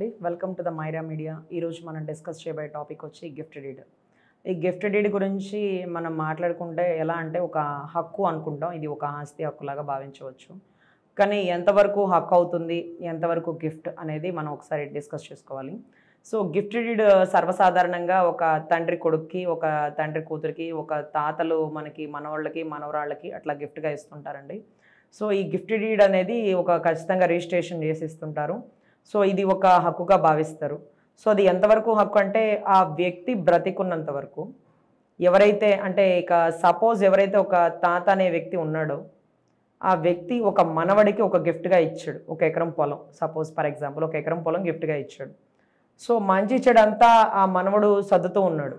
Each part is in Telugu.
అండి welcome to the Myra media ఈరోజు మనం డిస్కస్ చేయబోయే టాపిక్ వచ్చి గిఫ్ట్ డీడ్ ఈ గిఫ్ట్ డీడ్ గురించి మనం మాట్లాడుకుంటే ఎలా అంటే ఒక హక్కు అనుకుంటాం ఇది ఒక ఆస్తి హక్కులాగా భావించవచ్చు కానీ ఎంతవరకు హక్కు అవుతుంది ఎంతవరకు గిఫ్ట్ అనేది మనం ఒకసారి డిస్కస్ చేసుకోవాలి సో గిఫ్ట్ డీడ్ సర్వసాధారణంగా ఒక తండ్రి కొడుక్కి ఒక తండ్రి కూతురికి ఒక తాతలు మనకి మనవాళ్ళకి మనవరాళ్ళకి అట్లా గిఫ్ట్గా ఇస్తుంటారండి సో ఈ గిఫ్ట్ డీడ్ అనేది ఒక ఖచ్చితంగా రిజిస్ట్రేషన్ చేసి ఇస్తుంటారు సో ఇది ఒక హక్కుగా భావిస్తారు సో అది ఎంతవరకు హక్కు అంటే ఆ వ్యక్తి బ్రతికున్నంత వరకు ఎవరైతే అంటే ఇక సపోజ్ ఎవరైతే ఒక తాత అనే వ్యక్తి ఉన్నాడో ఆ వ్యక్తి ఒక మనవడికి ఒక గిఫ్ట్గా ఇచ్చాడు ఒక ఎకరం పొలం సపోజ్ ఫర్ ఎగ్జాంపుల్ ఒక ఎకరం పొలం గిఫ్ట్గా ఇచ్చాడు సో మంచి చెడంతా ఆ మనవడు సర్దుతూ ఉన్నాడు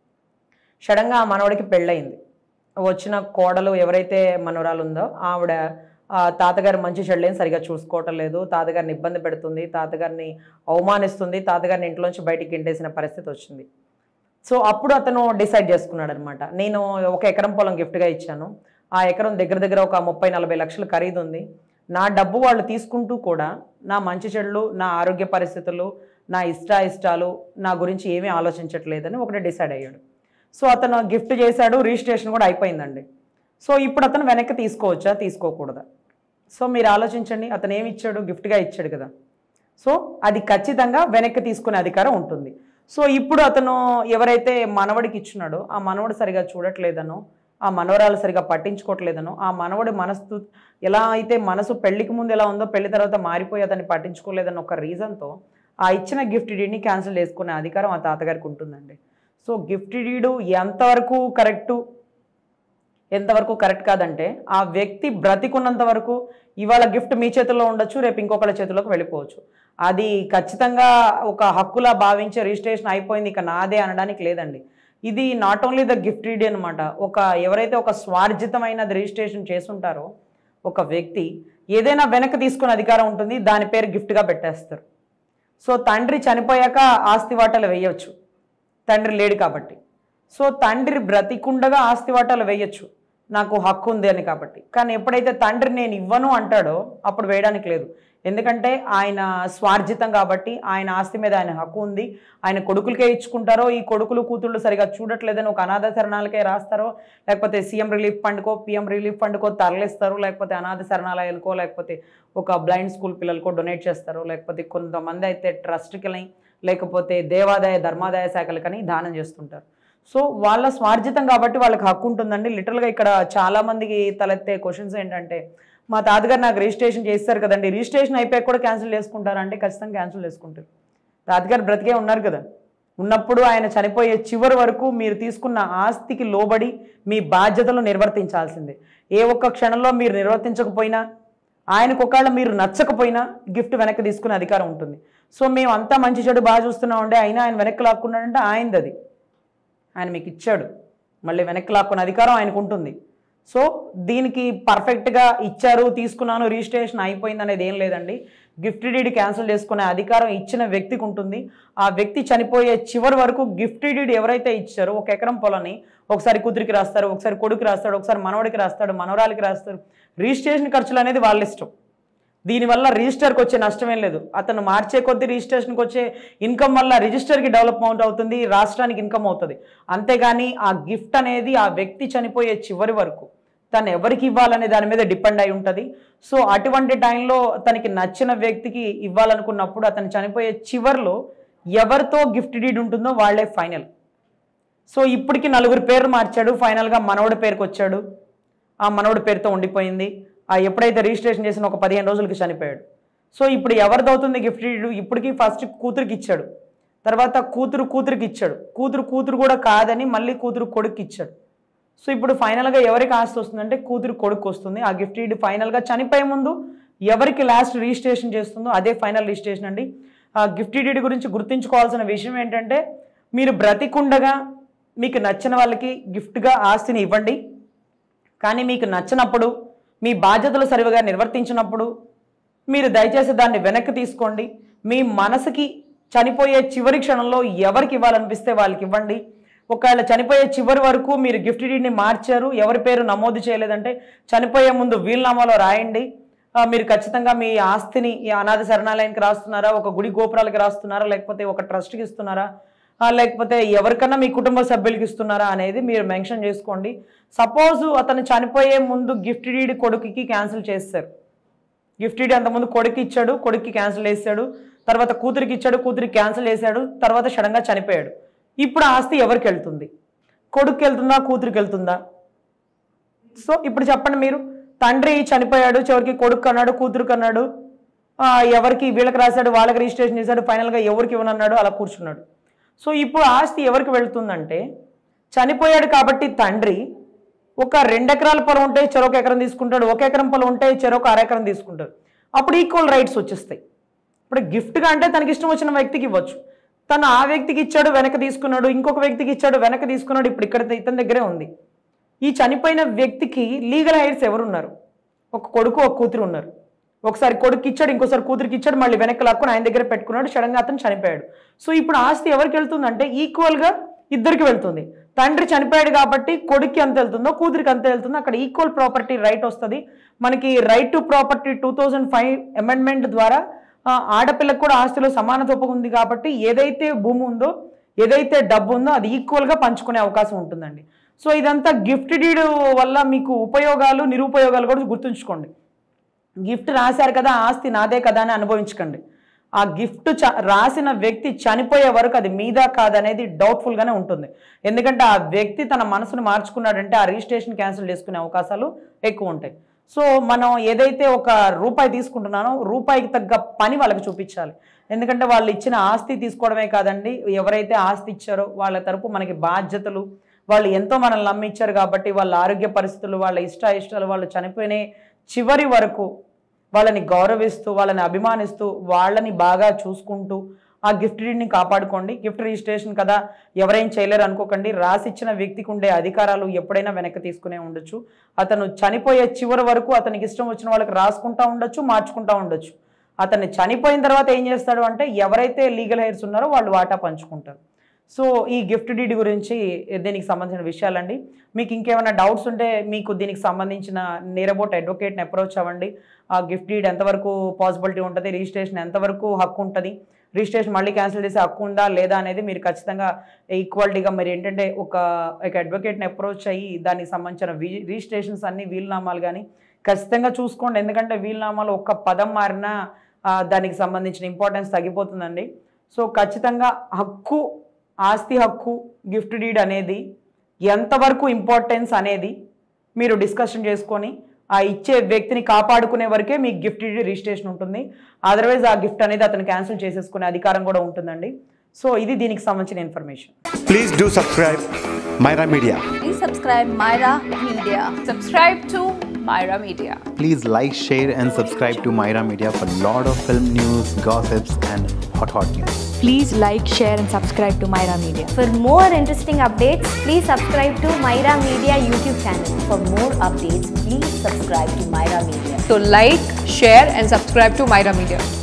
సడన్గా ఆ మనవడికి పెళ్ళయింది వచ్చిన కోడలు ఎవరైతే మనవరాలు ఉందో ఆవిడ ఆ తాతగారు మంచి చెడులేని సరిగా చూసుకోవటం లేదు తాతగారిని ఇబ్బంది పెడుతుంది తాతగారిని అవమానిస్తుంది తాతగారిని ఇంట్లోంచి బయటికి ఇంటేసిన పరిస్థితి వచ్చింది సో అప్పుడు అతను డిసైడ్ చేసుకున్నాడు అనమాట నేను ఒక ఎకరం పొలం గిఫ్ట్గా ఇచ్చాను ఆ ఎకరం దగ్గర దగ్గర ఒక ముప్పై నలభై లక్షలు ఖరీదు ఉంది నా డబ్బు వాళ్ళు తీసుకుంటూ కూడా నా మంచి చెడులు నా ఆరోగ్య పరిస్థితులు నా ఇష్టాయిష్టాలు నా గురించి ఏమీ ఆలోచించట్లేదని ఒకటి డిసైడ్ అయ్యాడు సో అతను గిఫ్ట్ చేశాడు రిజిస్ట్రేషన్ కూడా అయిపోయిందండి సో ఇప్పుడు అతను వెనక్కి తీసుకోవచ్చా తీసుకోకూడదా సో మీరు ఆలోచించండి అతను ఏమి ఇచ్చాడు గిఫ్ట్గా ఇచ్చాడు కదా సో అది ఖచ్చితంగా వెనక్కి తీసుకునే అధికారం ఉంటుంది సో ఇప్పుడు అతను ఎవరైతే మనవడికి ఇచ్చినాడో ఆ మనవడు సరిగా చూడట్లేదనో ఆ మనవరాలు సరిగా పట్టించుకోవట్లేదనో ఆ మనవడి మనసు ఎలా అయితే మనసు పెళ్లికి ముందు ఎలా ఉందో పెళ్లి తర్వాత మారిపోయి అతన్ని పట్టించుకోలేదన్న ఒక రీజన్తో ఆ ఇచ్చిన గిఫ్ట్ డీడ్ని క్యాన్సిల్ చేసుకునే అధికారం ఆ తాతగారికి ఉంటుందండి సో గిఫ్ట్ డీడు ఎంతవరకు కరెక్టు ఎంతవరకు కరెక్ట్ కాదంటే ఆ వ్యక్తి బ్రతికున్నంత వరకు ఇవాళ గిఫ్ట్ మీ చేతుల్లో ఉండొచ్చు రేపు ఇంకొకళ్ళ చేతిలోకి వెళ్ళిపోవచ్చు అది ఖచ్చితంగా ఒక హక్కులా భావించే రిజిస్ట్రేషన్ అయిపోయింది ఇక నాదే అనడానికి లేదండి ఇది not only the gift deed అనమాట ఒక ఎవరైతే ఒక స్వార్జితమైనది రిజిస్ట్రేషన్ చేసుంటారో ఒక వ్యక్తి ఏదైనా వెనక్కి తీసుకునే అధికారం ఉంటుంది దాని పేరు గిఫ్ట్గా పెట్టేస్తారు సో తండ్రి చనిపోయాక ఆస్తి వాటాలు వేయవచ్చు తండ్రి లేడు కాబట్టి సో తండ్రి బ్రతికుండగా ఆస్తి వాటాలు వేయచ్చు నాకు హక్కు ఉంది అని కాబట్టి కానీ ఎప్పుడైతే తండ్రి నేను ఇవ్వను అంటాడో అప్పుడు వేయడానికి లేదు ఎందుకంటే ఆయన స్వార్జితం కాబట్టి ఆయన ఆస్తి మీద ఆయన హక్కు ఉంది ఆయన కొడుకులకే ఇచ్చుకుంటారో ఈ కొడుకులు కూతుళ్ళు సరిగా చూడట్లేదని ఒక అనాథ శరణాలకే రాస్తారో లేకపోతే సీఎం రిలీఫ్ ఫండ్కో పిఎం రిలీఫ్ ఫండ్కో తరలిస్తారు లేకపోతే అనాథ శరణాలయాలకో లేకపోతే ఒక బ్లైండ్ స్కూల్ పిల్లలకో డొనేట్ చేస్తారు లేకపోతే కొంతమంది అయితే ట్రస్ట్కి లేకపోతే దేవాదాయ ధర్మాదాయ శాఖలకని దానం చేస్తుంటారు సో వాళ్ళ స్వార్జితం కాబట్టి వాళ్ళకి హక్కు ఉంటుందండి లిటరల్గా ఇక్కడ చాలా మందికి తలెత్తే క్వశ్చన్స్ ఏంటంటే మా తాతగారు నాకు రిజిస్ట్రేషన్ చేస్తారు కదండి రిజిస్ట్రేషన్ అయిపోయాక కూడా క్యాన్సిల్ చేసుకుంటారా అంటే ఖచ్చితంగా క్యాన్సిల్ చేసుకుంటారు తాతగారు బ్రతికే ఉన్నారు కదా ఉన్నప్పుడు ఆయన చనిపోయే చివరి వరకు మీరు తీసుకున్న ఆస్తికి లోబడి మీ బాధ్యతలు నిర్వర్తించాల్సిందే ఏ ఒక్క క్షణంలో మీరు నిర్వర్తించకపోయినా ఆయనకు ఒకవేళ మీరు నచ్చకపోయినా గిఫ్ట్ వెనక్కి తీసుకునే అధికారం ఉంటుంది సో మేము అంతా మంచి చెడు బాగా చూస్తున్నామంటే అయినా ఆయన వెనక్కి లాక్కున్నాడంటే ఆయనది అది ఆయన మీకు ఇచ్చాడు మళ్ళీ వెనక్కి లాక్కునే అధికారం ఆయనకు ఉంటుంది సో దీనికి పర్ఫెక్ట్గా ఇచ్చారు తీసుకున్నాను రిజిస్ట్రేషన్ అయిపోయింది అనేది ఏం లేదండి గిఫ్ట్ డీడ్ క్యాన్సిల్ చేసుకునే అధికారం ఇచ్చిన వ్యక్తికి ఉంటుంది ఆ వ్యక్తి చనిపోయే చివరి వరకు గిఫ్ట్ డీడ్ ఎవరైతే ఇచ్చారో ఒక ఎకరం పొలాన్ని ఒకసారి కూతురికి రాస్తారు ఒకసారి కొడుకు రాస్తాడు ఒకసారి మనవడికి రాస్తాడు మనవరాలకి రాస్తారు రిజిస్ట్రేషన్ ఖర్చులు అనేది వాళ్ళ ఇష్టం దీనివల్ల రిజిస్టర్కి వచ్చే నష్టం ఏం లేదు అతను మార్చే కొద్దీ రిజిస్ట్రేషన్కి వచ్చే ఇన్కమ్ వల్ల రిజిస్టర్కి డెవలప్మెంట్ అవుతుంది రాష్ట్రానికి ఇన్కమ్ అవుతుంది అంతేగాని ఆ గిఫ్ట్ అనేది ఆ వ్యక్తి చనిపోయే చివరి వరకు తను ఎవరికి ఇవ్వాలనే దాని మీద డిపెండ్ అయి ఉంటుంది సో అటువంటి టైంలో తనకి నచ్చిన వ్యక్తికి ఇవ్వాలనుకున్నప్పుడు అతను చనిపోయే చివరిలో ఎవరితో గిఫ్ట్ డీడ్ ఉంటుందో వాళ్ళే ఫైనల్ సో ఇప్పటికి నలుగురు పేర్లు మార్చాడు ఫైనల్గా మనవడి పేరుకి వచ్చాడు ఆ మనవడి పేరుతో ఉండిపోయింది ఆ ఎప్పుడైతే రిజిస్ట్రేషన్ చేసిన ఒక పదిహేను రోజులకి చనిపోయాడు సో ఇప్పుడు ఎవరిది అవుతుంది గిఫ్ట్ డీడ్ ఇప్పటికి ఫస్ట్ కూతురికి ఇచ్చాడు తర్వాత కూతురు కూతురికి ఇచ్చాడు కూతురు కూతురు కూడా కాదని మళ్ళీ కూతురు కొడుకు ఇచ్చాడు సో ఇప్పుడు ఫైనల్గా ఎవరికి ఆస్తి వస్తుందంటే కూతురు కొడుకు వస్తుంది ఆ గిఫ్ట్ డీడ్ ఫైనల్గా చనిపోయే ముందు ఎవరికి లాస్ట్ రిజిస్ట్రేషన్ చేస్తుందో అదే ఫైనల్ రిజిస్ట్రేషన్ అండి ఆ గిఫ్ట్ డీడ్ గురించి గుర్తుంచుకోవాల్సిన విషయం ఏంటంటే మీరు బ్రతికుండగా మీకు నచ్చిన వాళ్ళకి గిఫ్ట్గా ఆస్తిని ఇవ్వండి కానీ మీకు నచ్చినప్పుడు మీ బాధ్యతలు సరివగా నిర్వర్తించినప్పుడు మీరు దయచేసి దాన్ని వెనక్కి తీసుకోండి మీ మనసుకి చనిపోయే చివరి క్షణంలో ఎవరికి ఇవ్వాలనిపిస్తే వాళ్ళకి ఇవ్వండి ఒకవేళ చనిపోయే చివరి వరకు మీరు గిఫ్ట్ డీడ్ని మార్చారు ఎవరి పేరు నమోదు చేయలేదంటే చనిపోయే ముందు వీలునామాలో రాయండి ఆ, మీరు ఖచ్చితంగా మీ ఆస్తిని ఈ అనాథ శరణాలయానికి రాస్తున్నారా ఒక గుడి గోపురాలకి రాస్తున్నారా లేకపోతే ఒక ట్రస్ట్కి ఇస్తున్నారా ఆ, లేకపోతే ఎవరికన్నా మీ కుటుంబ సభ్యులకి ఇస్తున్నారా అనేది మీరు మెన్షన్ చేసుకోండి సపోజ్ అతను చనిపోయే ముందు గిఫ్ట్ డీడ్ కొడుకుకి క్యాన్సిల్ చేస్తారు గిఫ్ట్ డీడ్ అంతకుముందు కొడుకు ఇచ్చాడు కొడుక్కి క్యాన్సిల్ చేశాడు తర్వాత కూతురికి ఇచ్చాడు కూతురికి క్యాన్సిల్ చేశాడు తర్వాత సడన్గా చనిపోయాడు ఇప్పుడు ఆ ఆస్తి ఎవరికి వెళ్తుంది కొడుకు వెళ్తుందా కూతురికి వెళ్తుందా సో ఇప్పుడు చెప్పండి మీరు తండ్రి చనిపోయాడు చివరికి కొడుకు అన్నాడు కూతురుకు అన్నాడు ఆ, ఎవరికి వీళ్ళకి రాశాడు వాళ్ళకి రిజిస్ట్రేషన్ చేశాడు ఫైనల్గా ఎవరికి ఇవ్వనన్నాడు అలా కూర్చున్నాడు సో ఇప్పుడు ఆస్తి ఎవరికి వెళ్తుందంటే చనిపోయాడు కాబట్టి తండ్రి ఒక రెండు ఎకరాల పొలం ఉంటే చెరొక ఎకరం తీసుకుంటాడు ఒక ఎకరం పొలం ఉంటే చెరొక అర ఎకరం తీసుకుంటాడు అప్పుడు ఈక్వల్ రైట్స్ వచ్చేస్తాయి ఇప్పుడు గిఫ్ట్గా అంటే తనకి ఇష్టం వచ్చిన వ్యక్తికి ఇవ్వచ్చు తను ఆ వ్యక్తికి ఇచ్చాడు వెనక తీసుకున్నాడు ఇంకొక వ్యక్తికి ఇచ్చాడు వెనక తీసుకున్నాడు ఇప్పుడు ఇక్కడ ఇతని దగ్గరే ఉంది ఈ చనిపోయిన వ్యక్తికి లీగల్ హైర్స్ ఎవరున్నారు ఒక కొడుకు ఒక కూతురు ఉన్నారు ఒకసారి కొడుకు ఇచ్చాడు ఇంకోసారి కూతురికి ఇచ్చాడు మళ్ళీ వెనక్కి లాక్కుని ఆయన దగ్గర పెట్టుకున్నాడు సడన్గా అతను చనిపోయాడు సో ఇప్పుడు ఆస్తి ఎవరికి వెళ్తుందంటే ఈక్వల్గా ఇద్దరికి వెళ్తుంది తండ్రి చనిపోయాడు కాబట్టి కొడుక్కి ఎంత వెళ్తుందో కూతురికి అంత వెళ్తుందో అక్కడ ఈక్వల్ ప్రాపర్టీ రైట్ వస్తుంది మనకి right to property two thousand five amendment ద్వారా ఆ, ఆడపిల్లకు కూడా ఆస్తిలో సమానత ఉంది కాబట్టి ఏదైతే భూమి ఉందో ఏదైతే డబ్బు ఉందో అది ఈక్వల్గా పంచుకునే అవకాశం ఉంటుందండి సో ఇదంతా గిఫ్ట్ డీడ్ వల్ల మీకు ఉపయోగాలు నిరుపయోగాలు కూడా గుర్తుంచుకోండి గిఫ్ట్ రాశారు కదా ఆస్తి నాదే కదా అని అనుభవించకండి ఆ గిఫ్ట్ చ రాసిన వ్యక్తి చనిపోయే వరకు అది మీదా కాదనేది డౌట్ఫుల్గానే ఉంటుంది ఎందుకంటే ఆ వ్యక్తి తన మనసును మార్చుకున్నాడంటే ఆ రిజిస్ట్రేషన్ క్యాన్సిల్ చేసుకునే అవకాశాలు ఎక్కువ ఉంటాయి సో మనం ఏదైతే ఒక రూపాయి తీసుకుంటున్నానో రూపాయికి తగ్గ పని వాళ్ళకి చూపించాలి ఎందుకంటే వాళ్ళు ఇచ్చిన ఆస్తి తీసుకోవడమే కాదండి ఎవరైతే ఆస్తి ఇచ్చారో వాళ్ళ తరపు మనకి బాధ్యతలు వాళ్ళు ఎంతో మనల్ని నమ్మించారు కాబట్టి వాళ్ళ ఆరోగ్య పరిస్థితులు వాళ్ళ ఇష్ట ఇష్టాలు వాళ్ళు చనిపోయిన చివరి వరకు వాళ్ళని గౌరవిస్తూ వాళ్ళని అభిమానిస్తూ వాళ్ళని బాగా చూసుకుంటూ ఆ గిఫ్ట్ డీడ్ని కాపాడుకోండి గిఫ్ట్ రిజిస్ట్రేషన్ కదా ఎవరేం చేయలేరు అనుకోకండి రాసిచ్చిన వ్యక్తికి ఉండే అధికారాలు ఎప్పుడైనా వెనక్కి తీసుకునే ఉండొచ్చు అతను చనిపోయే చివరి వరకు అతనికి ఇష్టం వచ్చిన వాళ్ళకి రాసుకుంటా ఉండొచ్చు మార్చుకుంటా ఉండొచ్చు అతన్ని చనిపోయిన తర్వాత ఏం చేస్తాడు అంటే ఎవరైతే లీగల్ హెయిర్స్ ఉన్నారో వాళ్ళు వాటా పంచుకుంటారు సో ఈ గిఫ్ట్ డీడ్ గురించి దీనికి సంబంధించిన విషయాలండి మీకు ఇంకేమైనా డౌట్స్ ఉంటే మీకు దీనికి సంబంధించిన నేరబోట్ అడ్వకేట్ని అప్రోచ్ అవ్వండి ఆ గిఫ్ట్ డీడ్ ఎంతవరకు పాసిబిలిటీ ఉంటుంది రిజిస్ట్రేషన్ ఎంతవరకు హక్కు ఉంటుంది రిజిస్ట్రేషన్ మళ్ళీ క్యాన్సిల్ చేసే హక్కు ఉందా లేదా అనేది మీరు ఖచ్చితంగా ఈక్వాలిటీగా మీరు ఏంటంటే ఒక ఒక అడ్వకేట్ని అప్రోచ్ అయ్యి దానికి సంబంధించిన వి రిజిస్ట్రేషన్స్ అన్ని వీలునామాలు కానీ ఖచ్చితంగా చూసుకోండి ఎందుకంటే వీలునామాలు ఒక్క పదం మారినా ఆ, దానికి సంబంధించిన ఇంపార్టెన్స్ తగ్గిపోతుందండి సో ఖచ్చితంగా హక్కు ఆస్తి హక్కు గిఫ్ట్ డీడ్ అనేది ఎంతవరకు ఇంపార్టెన్స్ అనేది మీరు డిస్కషన్ చేసుకొని ఆ ఇచ్చే వ్యక్తిని కాపాడుకునే వరకే మీకు గిఫ్ట్ డీడ్ రిజిస్ట్రేషన్ ఉంటుంది అదర్వైజ్ ఆ గిఫ్ట్ అనేది అతను క్యాన్సిల్ చేసేసుకునే అధికారం కూడా ఉంటుందండి సో ఇది దీనికి సంబంధించిన information Please do subscribe Myra Media. Please subscribe Myra Media. Subscribe to Myra Media. Please like, share, and subscribe to Myra Media for lot of film news, gossips, and hot hot news. Please like, share, and subscribe to Myra Media. For more interesting updates, please subscribe to Myra Media YouTube channel. For more updates, please subscribe to Myra Media. So like, share and subscribe to Myra Media.